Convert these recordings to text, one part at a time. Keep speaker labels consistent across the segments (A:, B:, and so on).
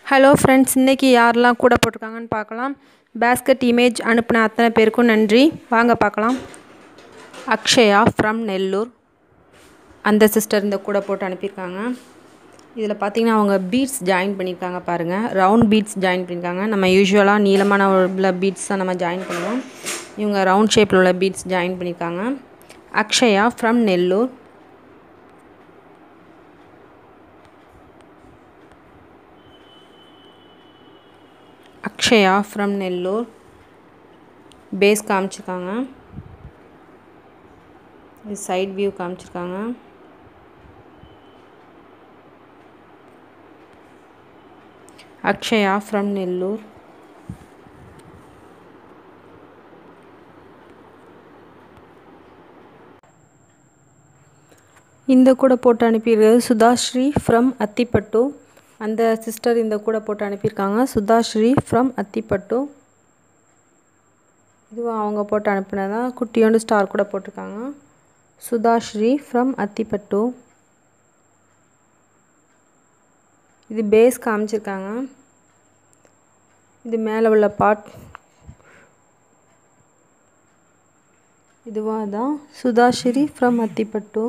A: hello friends இன்றைக்கி யாரெல்லாம் கூட போட்டிருக்காங்கன்னு பார்க்கலாம் பேஸ்கெட் இமேஜ் அனுப்பின அத்தனை பேருக்கும் நன்றி வாங்க பார்க்கலாம் அக்ஷயா ஃப்ரம் நெல்லூர் அந்த சிஸ்டர் இந்த கூட போட்டு அனுப்பியிருக்காங்க இதில் பார்த்தீங்கன்னா அவங்க பீட்ஸ் ஜாயின் பண்ணியிருக்காங்க பாருங்கள் ரவுண்ட் பீட்ஸ் ஜாயின் பண்ணியிருக்காங்க நம்ம யூஸ்வலாக நீளமான உள்ள பீட்ஸ் தான் நம்ம ஜாயின் பண்ணுவோம் இவங்க ரவுண்ட் ஷேப்பில் உள்ள பீட்ஸ் ஜாயின் பண்ணியிருக்காங்க Akshaya from Nellore Akshaya from Nellore base காமிச்சிருக்காங்க இது சைட் வியூ காமிச்சிருக்காங்க அக்ஷயா ஃப்ரம் நெல்லூர் இந்த கூட போட்டு அனுப்பியிருக்கிறது சுதாஸ்ரீ ஃப்ரம் அத்திப்பட்டு அந்த சிஸ்டர் இந்த கூட போட்டு அனுப்பியிருக்காங்க சுதாஸ்ரீ ஃப்ரம் அத்திப்பட்டு இதுவும் அவங்க போட்டு அனுப்பினதா குட்டியோண்டு ஸ்டார் கூட போட்டிருக்காங்க சுதாஸ்ரீ ஃப்ரம் அத்திப்பட்டு இது பேஸ் காமிச்சிருக்காங்க இது மேலே உள்ள பாட் இதுவாக தான் சுதாஸ்ரீ ஃப்ரம் அத்திப்பட்டு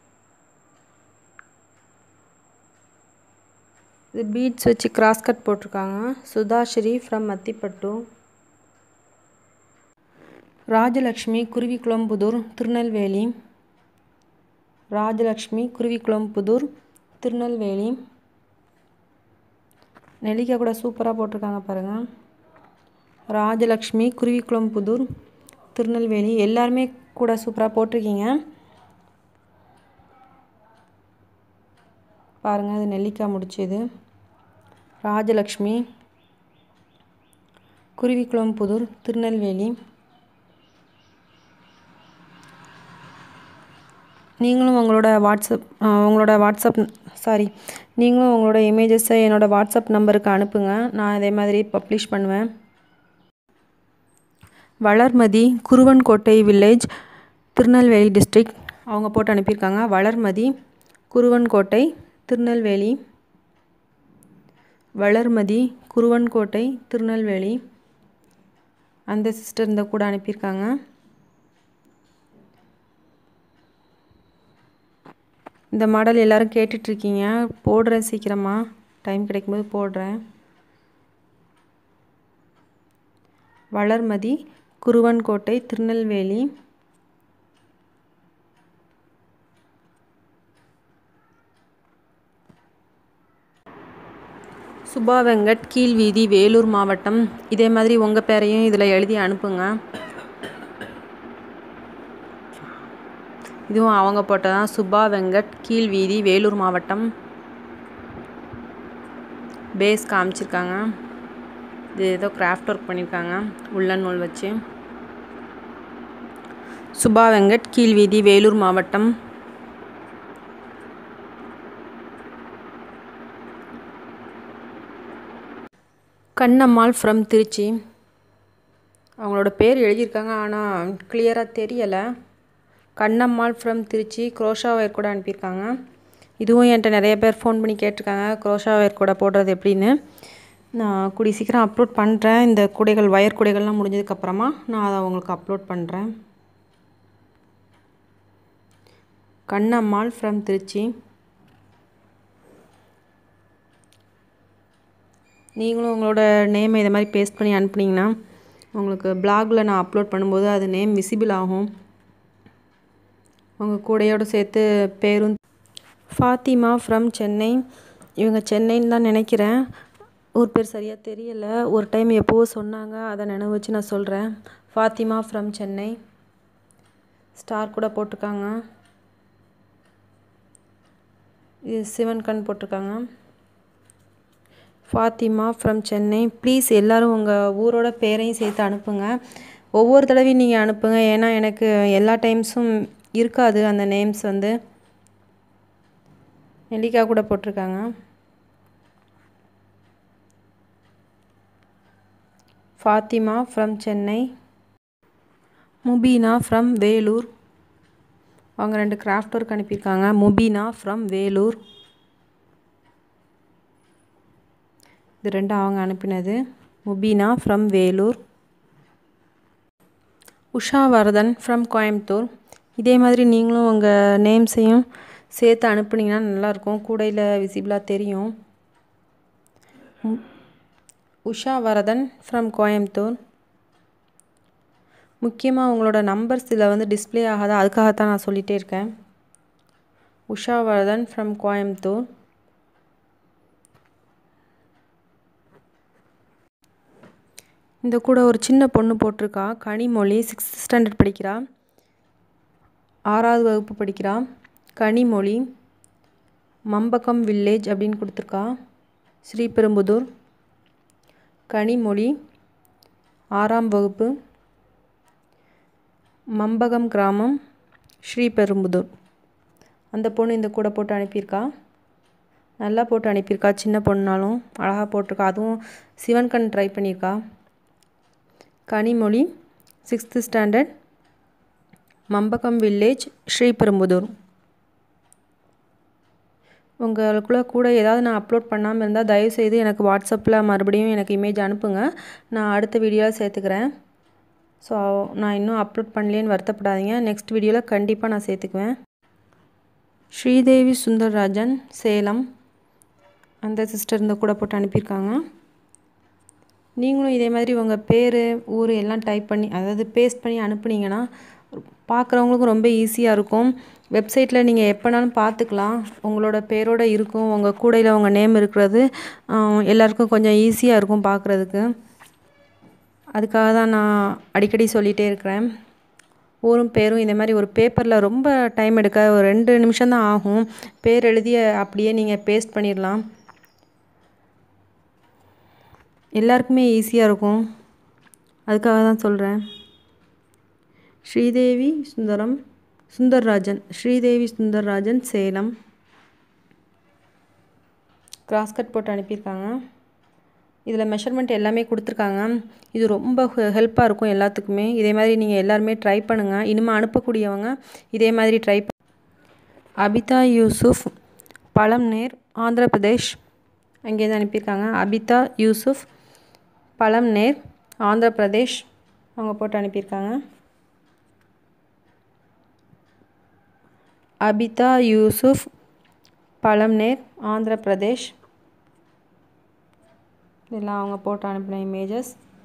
A: இது பீட்ஸ் வச்சு கிராஸ் கட் போட்டிருக்காங்க சுதாஸ்ரீ ஃப்ரம் அத்திப்பட்டு ராஜலக்ஷ்மி குருவிக்குளம்புதூர் திருநெல்வேலி ராஜலக்ஷ்மி குருவிக்குளம்புதூர் திருநெல்வேலி நெல்லிக்காய் கூட சூப்பராக போட்டிருக்காங்க பாருங்கள் ராஜலக்ஷ்மி குருவிக்குளம்புதூர் திருநெல்வேலி எல்லாருமே கூட சூப்பராக போட்டிருக்கீங்க பாருங்கள் அது நெல்லிக்காய் முடிச்சது ராஜலக்ஷ்மி குருவிக்குளம்புதூர் திருநெல்வேலி நீங்களும் உங்களோட வாட்ஸ்அப் உங்களோட வாட்ஸ்அப் சாரி நீங்களும் உங்களோட இமேஜஸை என்னோடய வாட்ஸ்அப் நம்பருக்கு அனுப்புங்க நான் அதே மாதிரி பப்ளிஷ் பண்ணுவேன் வளர்மதி குருவன்கோட்டை வில்லேஜ் திருநெல்வேலி டிஸ்ட்ரிக்ட் அவங்க போட்டு அனுப்பியிருக்காங்க வளர்மதி குருவன்கோட்டை திருநெல்வேலி வளர்மதி குருவன்கோட்டை திருநெல்வேலி அந்த சிஸ்டர் இந்த கூட அனுப்பியிருக்காங்க இந்த மாடல் எல்லோரும் கேட்டுட்ருக்கீங்க போடுறேன் சீக்கிரமாக டைம் கிடைக்கும்போது போடுறேன் வளர்மதி குருவன்கோட்டை திருநெல்வேலி சுபா வெங்கட் கீழ்வீதி வேலூர் மாவட்டம் இதே மாதிரி உங்கள் பேரையும் இதில் எழுதி அனுப்புங்க இதுவும் அவங்க போட்டதான் சுபா வெங்கட் கீழ்வீதி வேலூர் மாவட்டம் பேஸ் காமிச்சிருக்காங்க இது ஏதோ கிராஃப்ட் ஒர்க் பண்ணியிருக்காங்க உள்ளன் நூல் வச்சு சுபா வெங்கட் கீழ்வீதி வேலூர் மாவட்டம் கண்ணம்மாள் ஃப்ரம் திருச்சி அவங்களோட பேர் எழுதியிருக்காங்க ஆனால் கிளியராக தெரியலை Kannammal from Trichy crochet wire கூட அனுப்பியிருக்காங்க இதுவும் என்கிட்ட நிறைய பேர் ஃபோன் பண்ணி கேட்டிருக்காங்க குரோஷா ஒயர் கூட போடுறது எப்படின்னு நான் கூடி சீக்கிரம் அப்லோட் பண்ணுறேன் இந்த கூடைகள் ஒயர் கூடைகள்லாம் முடிஞ்சதுக்கப்புறமா நான் அதை உங்களுக்கு அப்லோட் பண்ணுறேன் கண்ணம்மாள் ஃப்ரம் திருச்சி நீங்களும் உங்களோட நேமை இதை மாதிரி பேஸ்ட் பண்ணி அனுப்புனீங்கன்னா உங்களுக்கு பிளாகில் நான் அப்லோட் பண்ணும்போது அது நேம் விசிபிள் ஆகும் உங்கள் கூடையோடு சேர்த்து பேரும் ஃபாத்திமா ஃப்ரம் சென்னை இவங்க சென்னைன்னு தான் நினைக்கிறேன் ஊர் பேர் சரியாக தெரியலை ஒரு டைம் எப்போவோ சொன்னாங்க அதை நினைவு வச்சு நான் சொல்கிறேன் ஃபாத்திமா ஃப்ரம் சென்னை ஸ்டார் கூட போட்டிருக்காங்க இது சிவன் கண் போட்டிருக்காங்க ஃபாத்திமா ஃப்ரம் சென்னை ப்ளீஸ் எல்லோரும் உங்கள் ஊரோட பேரையும் சேர்த்து அனுப்புங்க ஒவ்வொரு தடவையும் நீங்கள் அனுப்புங்க ஏன்னா எனக்கு எல்லா டைம்ஸும் இருக்காது அந்த நேம்ஸ் வந்து நெல்லிக்காய் கூட போட்டிருக்காங்க ஃபாத்திமா ஃப்ரம் சென்னை முபீனா ஃப்ரம் வேலூர் அவங்க ரெண்டு கிராஃப்ட் ஒர்க் அனுப்பியிருக்காங்க முபீனா ஃப்ரம் வேலூர் இது ரெண்டும் அவங்க அனுப்பினது முபீனா ஃப்ரம் வேலூர் உஷா வரதன் ஃப்ரம் கோயம்புத்தூர் இதே மாதிரி நீங்களும் உங்கள் நேம்ஸையும் சேர்த்து அனுப்புனீங்கன்னா நல்லாயிருக்கும் கூடையில் விசிபிளாக தெரியும் உஷா வரதன் ஃப்ரம் கோயம்புத்தூர் முக்கியமாக உங்களோட நம்பர்ஸ் இதில் வந்து டிஸ்பிளே ஆகாதா அதுக்காகத்தான் நான் சொல்லிகிட்டே இருக்கேன் உஷா வரதன் ஃப்ரம் கோயம்புத்தூர் இந்த கூட ஒரு சின்ன பொண்ணு போட்டிருக்கா கனிமொழி சிக்ஸ்த் ஸ்டாண்டர்ட் படிக்கிறா ஆறாவது வகுப்பு படிக்கிறா கனிமொழி மம்பக்கம் வில்லேஜ் அப்படின்னு கொடுத்துருக்கா ஸ்ரீபெரும்புதூர் கனிமொழி ஆறாம் வகுப்பு மம்பகம் கிராமம் ஸ்ரீபெரும்புதூர் அந்த பொண்ணு இந்த கூட போட்டு அனுப்பியிருக்கா நல்லா போட்டு அனுப்பியிருக்கா சின்ன பொண்ணாலும் அழகாக போட்டிருக்கா அதுவும் சிவன் கண் ட்ரை பண்ணியிருக்கா Kanimozhi sixth standard Mambakkam village Sriperumbudur உங்களுக்குள்ளே கூட ஏதாவது நான் அப்லோட் பண்ணாமல் இருந்தால் தயவுசெய்து எனக்கு வாட்ஸ்அப்பில் மறுபடியும் எனக்கு இமேஜ் அனுப்புங்க நான் அடுத்த வீடியோவில் சேர்த்துக்கிறேன் ஸோ நான் இன்னும் அப்லோட் பண்ணலேன்னு வருத்தப்படாதீங்க நெக்ஸ்ட் வீடியோவில் கண்டிப்பாக நான் சேர்த்துக்குவேன் ஸ்ரீதேவி சுந்தர்ராஜன் சேலம் அந்த சிஸ்டர் இந்த கூட போட்டு அனுப்பியிருக்காங்க நீங்களும் இதே மாதிரி உங்கள் பேர் ஊர் எல்லாம் டைப் பண்ணி அதாவது பேஸ்ட் பண்ணி அனுப்புனீங்கன்னா பார்க்குறவங்களுக்கும் ரொம்ப ஈஸியாக இருக்கும் வெப்சைட்டில் நீங்கள் எப்போனாலும் பார்த்துக்கலாம் உங்களோட பேரோட இருக்கும் உங்கள் கூடையில் உங்கள் நேம் இருக்கிறது எல்லாருக்கும் கொஞ்சம் ஈஸியாக இருக்கும் பார்க்குறதுக்கு அதுக்காக தான் நான் அடிக்கடி சொல்லிகிட்டே இருக்கிறேன் ஊரும் பேரும் இந்த மாதிரி ஒரு பேப்பரில் ரொம்ப டைம் எடுக்க ஒரு ரெண்டு நிமிஷம் தான் ஆகும் பேர் எழுதிய அப்படியே நீங்கள் பேஸ்ட் பண்ணிடலாம் எல்லாருக்குமே ஈஸியாக இருக்கும் அதுக்காக தான் சொல்கிறேன் ஸ்ரீதேவி சுந்தரம் சுந்தர்ராஜன் ஸ்ரீதேவி சுந்தர்ராஜன் சேலம் கிராஸ்கட் போட்டு அனுப்பியிருக்காங்க இதில் மெஷர்மெண்ட் எல்லாமே கொடுத்துருக்காங்க இது ரொம்ப ஹெல்ப்பாக இருக்கும் எல்லாத்துக்குமே இதே மாதிரி நீங்கள் எல்லாருமே ட்ரை பண்ணுங்கள் இனிமேல் அனுப்பக்கூடியவங்க இதே மாதிரி ட்ரை அபிதா யூசுஃப் பழம்நேர் ஆந்திர பிரதேஷ் அங்கேருந்து அனுப்பியிருக்காங்க அபிதா யூசுஃப் பழம்நேர் ஆந்திர பிரதேஷ் அவங்க போட்டு அனுப்பியிருக்காங்க அபிதா யூசுஃப் பழம்நேர் ஆந்திர பிரதேஷ் இதெல்லாம் அவங்க போட்டு அனுப்பின images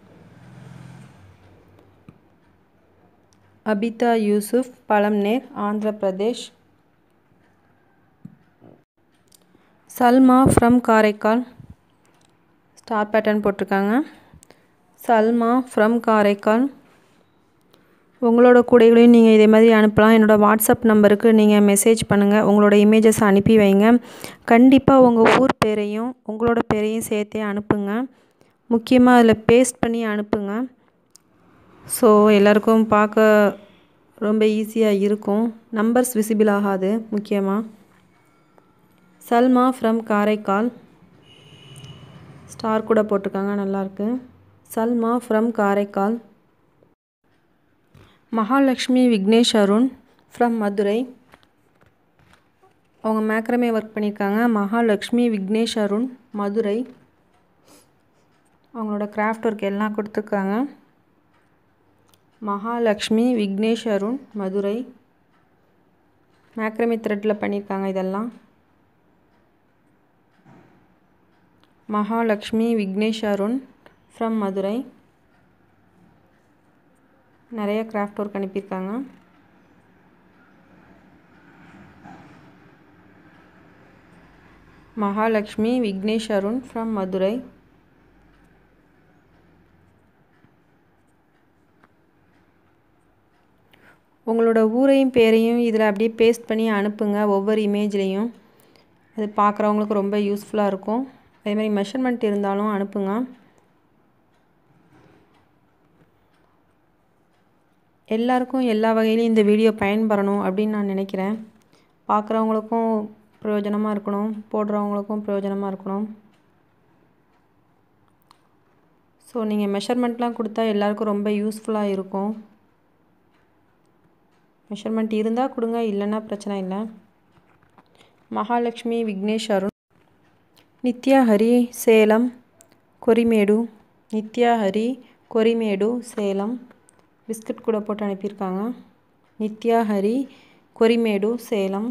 A: Abitha Yusuf Palamaner Andhra Pradesh Salma from Karaikal star pattern போட்டிருக்காங்க சல்மா ஃப்ரம் காரைக்கால் உங்களோட கூடைகளையும் நீங்கள் இதே மாதிரி அனுப்பலாம் என்னோடய வாட்ஸ்அப் நம்பருக்கு நீங்கள் மெசேஜ் பண்ணுங்கள் உங்களோட இமேஜஸ் அனுப்பி வைங்க கண்டிப்பாக உங்கள் ஊர் பேரையும் உங்களோட பேரையும் சேர்த்தே அனுப்புங்க முக்கியமாக அதில் பேஸ்ட் பண்ணி அனுப்புங்க ஸோ எல்லாருக்கும் பார்க்க ரொம்ப ஈஸியாக இருக்கும் நம்பர்ஸ் விசிபிள் ஆகாது முக்கியமாக சல்மா ஃப்ரம் காரைக்கால் ஸ்டார் கூட போட்டிருக்காங்க நல்லாயிருக்கு சல்மா ஃப்ரம் காரைக்கால் மகாலட்சுமி விக்னேஷ் அருண் ஃப்ரம் மதுரை அவங்க மேக்ரமே ஒர்க் பண்ணியிருக்காங்க மகாலட்சுமி விக்னேஷ் அருண் மதுரை அவங்களோட கிராஃப்ட் ஒர்க் எல்லாம் கொடுத்துருக்காங்க மகாலட்சுமி விக்னேஷ் அருண் மதுரை மேக்ரமே த்ரெட்டில் பண்ணியிருக்காங்க இதெல்லாம் மகாலட்சுமி விக்னேஷ் அருண் ஃப்ரம் மதுரை நிறைய கிராஃப்ட் ஒர்க் அனுப்பியிருக்காங்க மகாலட்சுமி விக்னேஷ் அருண் ஃப்ரம் மதுரை உங்களோட ஊரையும் பேரையும் இதில் அப்படியே பேஸ்ட் பண்ணி அனுப்புங்க ஒவ்வொரு இமேஜ்லேயும் அது பார்க்குறவங்களுக்கு ரொம்ப யூஸ்ஃபுல்லாக இருக்கும் அதே மாதிரி மெஷர்மெண்ட் இருந்தாலும் அனுப்புங்க எல்லாருக்கும் எல்லா வகையிலையும் இந்த வீடியோ பயன்பெறணும் அப்படின்னு நான் நினைக்கிறேன் பார்க்குறவங்களுக்கும் பிரயோஜனமாக இருக்கணும் போடுறவங்களுக்கும் பிரயோஜனமாக இருக்கணும் ஸோ நீங்கள் மெஷர்மெண்ட்லாம் கொடுத்தா எல்லாருக்கும் ரொம்ப யூஸ்ஃபுல்லாக இருக்கும் மெஷர்மெண்ட் இருந்தால் கொடுங்க இல்லைன்னா பிரச்சனை இல்லை மகாலட்சுமி விக்னேஷ் அருண் நித்யா ஹரி சேலம் கொரிமேடு நித்யா ஹரி கொரிமேடு சேலம் பிஸ்கட் கூட போட்டு அனுப்பியிருக்காங்க நித்யா ஹரி கொரிமேடு சேலம்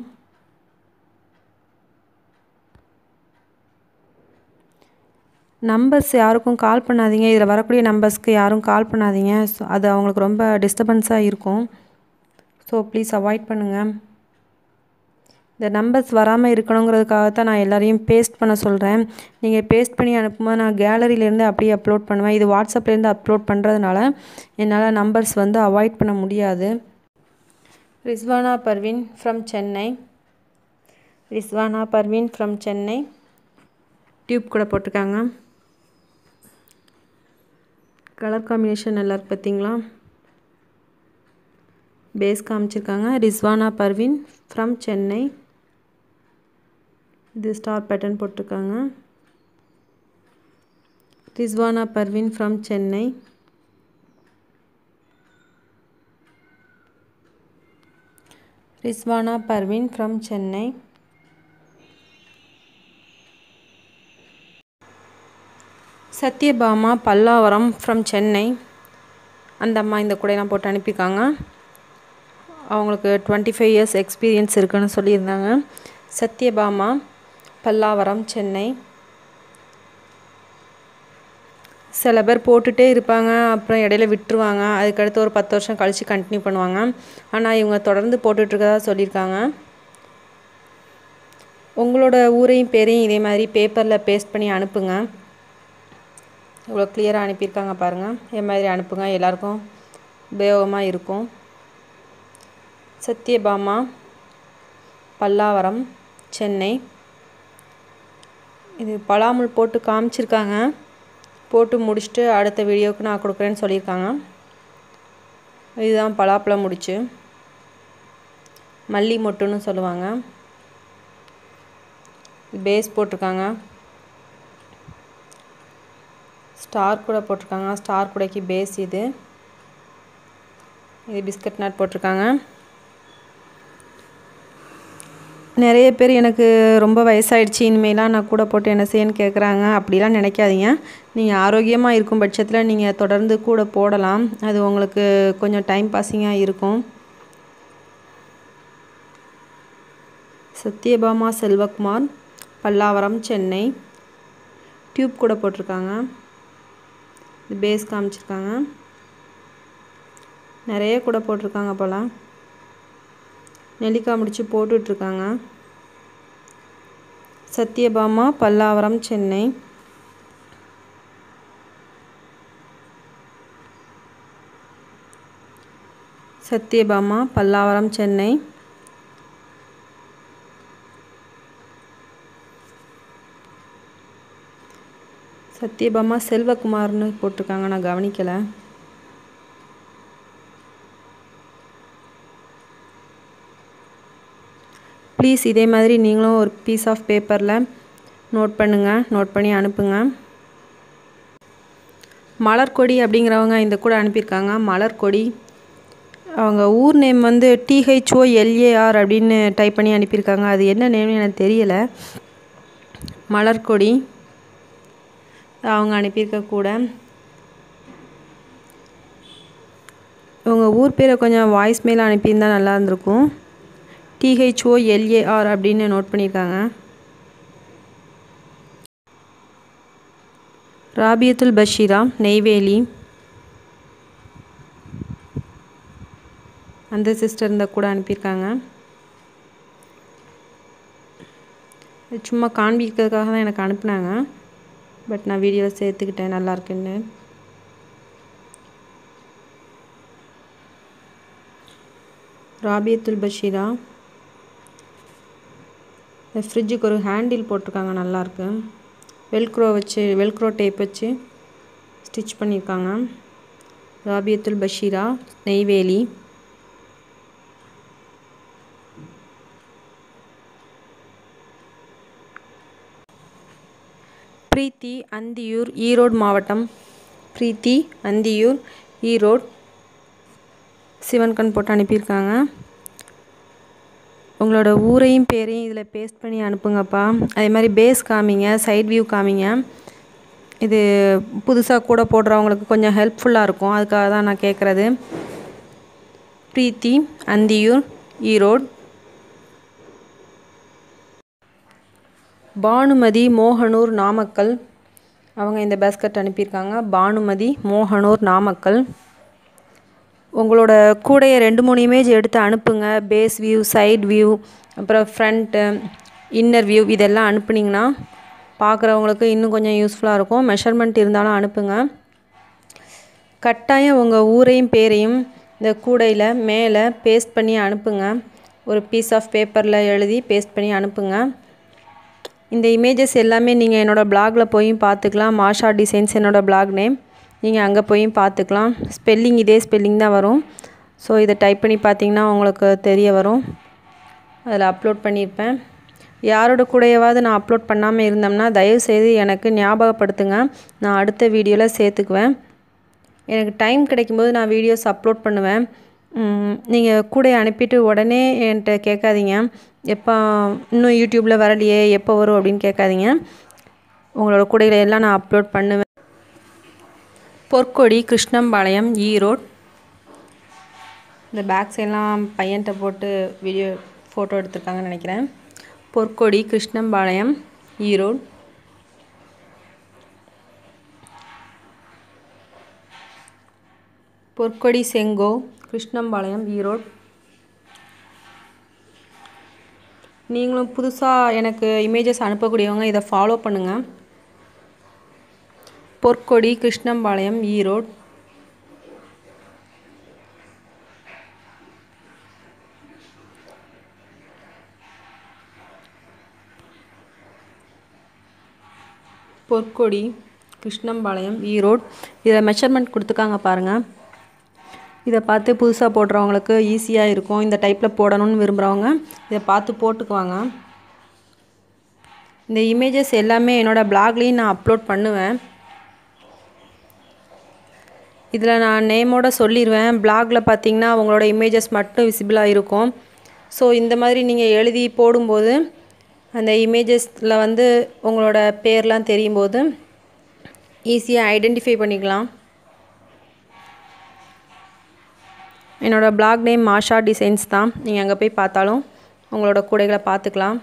A: நம்பர்ஸ் யாருக்கும் கால் பண்ணாதீங்க இதில் வரக்கூடிய நம்பர்ஸ்க்கு யாரும் கால் பண்ணாதீங்க ஸோ அது அவங்களுக்கு ரொம்ப டிஸ்டர்பன்ஸாக இருக்கும் ஸோ ப்ளீஸ் அவாய்ட் பண்ணுங்கள் இந்த நம்பர்ஸ் வராமல் இருக்கணுங்கிறதுக்காக தான் நான் எல்லாரையும் பேஸ்ட் பண்ண சொல்கிறேன் நீங்கள் பேஸ்ட் பண்ணி அனுப்பும்போது நான் கேலரியிலேருந்து அப்படியே அப்லோட் பண்ணுவேன் இது வாட்ஸ்அப்லேருந்து அப்லோட் பண்ணுறதுனால என்னால் நம்பர்ஸ் வந்து அவாய்ட் பண்ண முடியாது Rizwana Parveen from Chennai Rizwana Parveen from Chennai tube கூட போட்டிருக்காங்க கலர் காம்பினேஷன் நல்லா இருக்கு பார்த்தீங்களா பேஸ் காமிச்சிருக்காங்க ரிஸ்வானா பர்வீன் ஃப்ரம் சென்னை இது ஸ்டார் பேட்டர்ன் போட்டிருக்காங்க Rizwana Parveen from Chennai Rizwana Parveen from Chennai Sathyabama Pallavaram from Chennai அந்த அம்மா இந்த கூடையெல்லாம் போட்டு அனுப்பியிருக்காங்க அவங்களுக்கு டுவெண்ட்டி ஃபைவ் இயர்ஸ் எக்ஸ்பீரியன்ஸ் இருக்குன்னு சொல்லியிருந்தாங்க சத்யபாமா பல்லாவரம் சென்னை சில பேர் போட்டுகிட்டே இருப்பாங்க அப்புறம் இடையில விட்டுருவாங்க அதுக்கடுத்து ஒரு பத்து வருஷம் கழித்து கண்டினியூ பண்ணுவாங்க ஆனால் இவங்க தொடர்ந்து போட்டுட்ருக்கதா சொல்லியிருக்காங்க உங்களோட ஊரையும் பேரையும் இதே மாதிரி பேப்பரில் பேஸ்ட் பண்ணி அனுப்புங்க இவ்வளோ கிளியராக அனுப்பியிருக்காங்க பாருங்கள் இதே மாதிரி அனுப்புங்க எல்லாருக்கும் உபயோகமாக இருக்கும் சத்யபாமா பல்லாவரம் சென்னை இது பலாமுல் போட்டு காமிச்சிருக்காங்க போட்டு முடிச்சுட்டு அடுத்த வீடியோவுக்கு நான் கொடுக்குறேன்னு சொல்லியிருக்காங்க இதுதான் பலாப்பழம் முடிச்சு மல்லி மொட்டுன்னு சொல்லுவாங்க பேஸ் போட்டிருக்காங்க ஸ்டார் கூட போட்டிருக்காங்க ஸ்டார் கூடைக்கு பேஸ் இது இது பிஸ்கட் நட் போட்டிருக்காங்க நிறைய பேர் எனக்கு ரொம்ப வயசாயிடுச்சு இனிமேலாம் நான் கூட போட்டு என்ன செய்யன்னு கேட்குறாங்க அப்படிலாம் நினைக்காதீங்க நீங்கள் ஆரோக்கியமாக இருக்கும் பட்சத்தில் நீங்கள் தொடர்ந்து கூட போடலாம் அது உங்களுக்கு கொஞ்சம் டைம் பாஸிங்காக இருக்கும் சத்யபாமா செல்வகுமார் பல்லாவரம் சென்னை டியூப் கூட போட்டிருக்காங்க இது பேஸ் காமிச்சிருக்காங்க நிறைய கூட போட்டிருக்காங்க போல் நெல்லிக்காய் முடிச்சு போட்டுட்ருக்காங்க சத்யபாமா பல்லாவரம் சென்னை சத்யபாமா பல்லாவரம் சென்னை சத்யபாமா செல்வகுமார்னு போட்டிருக்காங்க நான் கவனிக்கலை ப்ளீஸ் இதே மாதிரி நீங்களும் ஒரு பீஸ் ஆஃப் பேப்பரில் நோட் பண்ணுங்கள் நோட் பண்ணி அனுப்புங்க மலர்கொடி அப்படிங்கிறவங்க இந்த கூட அனுப்பியிருக்காங்க மலர்கொடி அவங்க ஊர் நேம் வந்து டிஹெச்ஓ எல்ஏஆர் அப்படின்னு டைப் பண்ணி அனுப்பியிருக்காங்க அது என்ன நேம்னு எனக்கு தெரியலை மலர்கொடி அவங்க அனுப்பியிருக்க கூட உங்கள் ஊர் பேரை கொஞ்சம் வாய்ஸ் மெயில் அனுப்பியிருந்தா நல்லா இருந்திருக்கும் டிஹெச்ஓ எல்ஏஆர் அப்படின்னு நோட் பண்ணியிருக்காங்க ராபியத்துல் பஷீரா நெய்வேலி அந்த சிஸ்டர் இந்த கூட அனுப்பியிருக்காங்க சும்மா காண்பிக்கிறதுக்காக தான் எனக்கு அனுப்புனாங்க பட் நான் வீடியோவில் சேர்த்துக்கிட்டேன் நல்லா இருக்குன்னு ராபியத்துல் பஷீரா இந்த ஃப்ரிட்ஜுக்கு ஒரு ஹேண்டில் போட்டிருக்காங்க நல்லாயிருக்கு வெல்க்ரோ வச்சு வெல்க்ரோ டேப் வச்சு ஸ்டிச் பண்ணியிருக்காங்க ராபியத்துல் பஷீரா நெய்வேலி பிரீத்தி அந்தியூர் ஈரோடு மாவட்டம் பிரீத்தி அந்தியூர் ஈரோடு சிவன் கண் போட்டு அனுப்பியிருக்காங்க உங்களோட ஊரையும் பேரையும் இதில் பேஸ்ட் பண்ணி அனுப்புங்கப்பா அதே மாதிரி பேஸ் காமிங்க சைட் வியூ காமிங்க இது புதுசாக கூட போடுறவங்களுக்கு கொஞ்சம் ஹெல்ப்ஃபுல்லாக இருக்கும் அதுக்காக தான் நான் கேட்குறது பிரீத்தி அந்தியூர் ஈரோடு பானுமதி மோகனூர் நாமக்கல் அவங்க இந்த பேஸ்கட் அனுப்பியிருக்காங்க பானுமதி மோகனூர் நாமக்கல் உங்களோட கூடைய ரெண்டு மூணு இமேஜ் எடுத்து அனுப்புங்க பேஸ் வியூ சைட் வியூ அப்புறம் ஃப்ரண்ட்டு இன்னர் வியூ இதெல்லாம் அனுப்புனீங்கன்னா பார்க்குறவங்களுக்கு இன்னும் கொஞ்சம் யூஸ்ஃபுல்லாக இருக்கும் மெஷர்மெண்ட் இருந்தாலும் அனுப்புங்க கட்டாயம் உங்கள் ஊரையும் பேரையும் இந்த கூடையில் மேலே பேஸ்ட் பண்ணி அனுப்புங்க ஒரு பீஸ் ஆஃப் பேப்பரில் எழுதி பேஸ்ட் பண்ணி அனுப்புங்க இந்த இமேஜஸ் எல்லாமே நீங்கள் என்னோடய பிளாகில் போய் பார்த்துக்கலாம் மாஷா டிசைன்ஸ் என்னோடய பிளாக் நேம் நீங்கள் அங்கே போய் பார்த்துக்கலாம் ஸ்பெல்லிங் இதே ஸ்பெல்லிங் தான் வரும் ஸோ இதை டைப் பண்ணி பார்த்தீங்கன்னா உங்களுக்கு தெரிய வரும் அதில் அப்லோட் பண்ணியிருப்பேன் யாரோட கூடயாவது நான் அப்லோட் பண்ணாமல் இருந்தோம்னா தயவுசெய்து எனக்கு ஞாபகப்படுத்துங்க நான் அடுத்த வீடியோவில் சேர்த்துக்குவேன் எனக்கு டைம் கிடைக்கும்போது நான் வீடியோஸ் அப்லோட் பண்ணுவேன் நீங்கள் கூட அனுப்பிட்டு உடனே என்கிட்ட கேட்காதீங்க எப்போ இன்னும் யூடியூப்பில் வரலையே எப்போ வரும் அப்படின்னு கேட்காதீங்க உங்களோட கூடைகளை எல்லாம் நான் அப்லோட் பண்ணுவேன் பொற்கொடி கிருஷ்ணம்பாளையம் ஈரோடு இந்த பேக்ஸ் எல்லாம் பையன்கிட்ட போட்டு வீடியோ ஃபோட்டோ எடுத்திருக்காங்கன்னு நினைக்கிறேன் பொற்கொடி கிருஷ்ணம்பாளையம் ஈரோடு பொற்கொடி செங்கோ கிருஷ்ணம்பாளையம் ஈரோடு நீங்களும் புதுசாக எனக்கு இமேஜஸ் அனுப்பக்கூடியவங்க இதை ஃபாலோ பண்ணுங்கள் பொற்கொடி கிருஷ்ணம்பாளையம் ஈரோடு பொற்கொடி கிருஷ்ணம்பாளையம் ஈரோடு இதில் மெஷர்மெண்ட் கொடுத்துருக்காங்க பாருங்கள் இதை பார்த்து புதுசாக போடுறவங்களுக்கு ஈஸியாக இருக்கும் இந்த டைப்பில் போடணும்னு விரும்புகிறவங்க இதை பார்த்து போட்டுக்குவாங்க இந்த இமேஜஸ் எல்லாமே என்னோடய பிளாக்லேயும் நான் அப்லோட் பண்ணுவேன் இதில் நான் நேமோட சொல்லிடுவேன் பிளாகில் பார்த்தீங்கன்னா உங்களோட இமேஜஸ் மட்டும் விசிபிளாக இருக்கும் ஸோ இந்த மாதிரி நீங்கள் எழுதி போடும்போது அந்த இமேஜஸில் வந்து உங்களோட பேர்லாம் தெரியும் போது ஈஸியாக ஐடென்டிஃபை பண்ணிக்கலாம் என்னோடய பிளாக் நேம் மாஷா டிசைன்ஸ் தான் நீங்கள் அங்கே போய் பார்த்தாலும் உங்களோட கூடைகளை பார்த்துக்கலாம்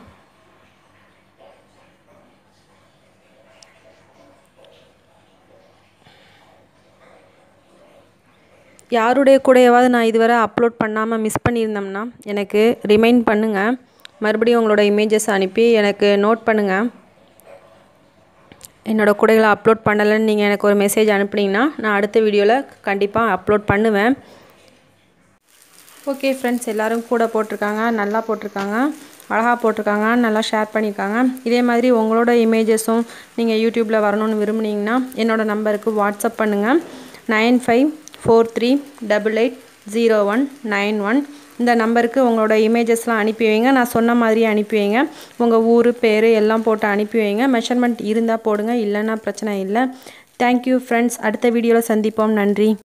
A: யாருடைய கூடையாவது நான் இதுவரை அப்லோட் பண்ணாமல் மிஸ் பண்ணியிருந்தோம்னா எனக்கு ரிமைண்ட் பண்ணுங்கள் மறுபடியும் உங்களோட இமேஜஸ் அனுப்பி எனக்கு நோட் பண்ணுங்கள் என்னோடய கூடைகளை அப்லோட் பண்ணலைன்னு நீங்கள் எனக்கு ஒரு மெசேஜ் அனுப்புனீங்கன்னா நான் அடுத்த வீடியோவில் கண்டிப்பாக அப்லோட் பண்ணுவேன் ஓகே ஃப்ரெண்ட்ஸ் எல்லோரும் கூட போட்டிருக்காங்க நல்லா போட்டிருக்காங்க அழகாக போட்டிருக்காங்க நல்லா ஷேர் பண்ணியிருக்காங்க இதே மாதிரி உங்களோட இமேஜஸும் நீங்கள் யூடியூப்பில் வரணும்னு விரும்புனீங்கன்னா என்னோடய நம்பருக்கு வாட்ஸ்அப் பண்ணுங்கள் nine five four three double eight zero one nine one இந்த நம்பருக்கு உங்களோட இமேஜஸ்லாம் அனுப்பி வைங்க நான் சொன்ன மாதிரி அனுப்பி வைங்க உங்கள் ஊர் பேர் எல்லாம் போட்டு அனுப்பி வைங்க மெஷர்மெண்ட் இருந்தால் போடுங்க இல்லைன்னா பிரச்சனை இல்லை தேங்க்யூ ஃப்ரெண்ட்ஸ் அடுத்த வீடியோவில் சந்திப்போம் நன்றி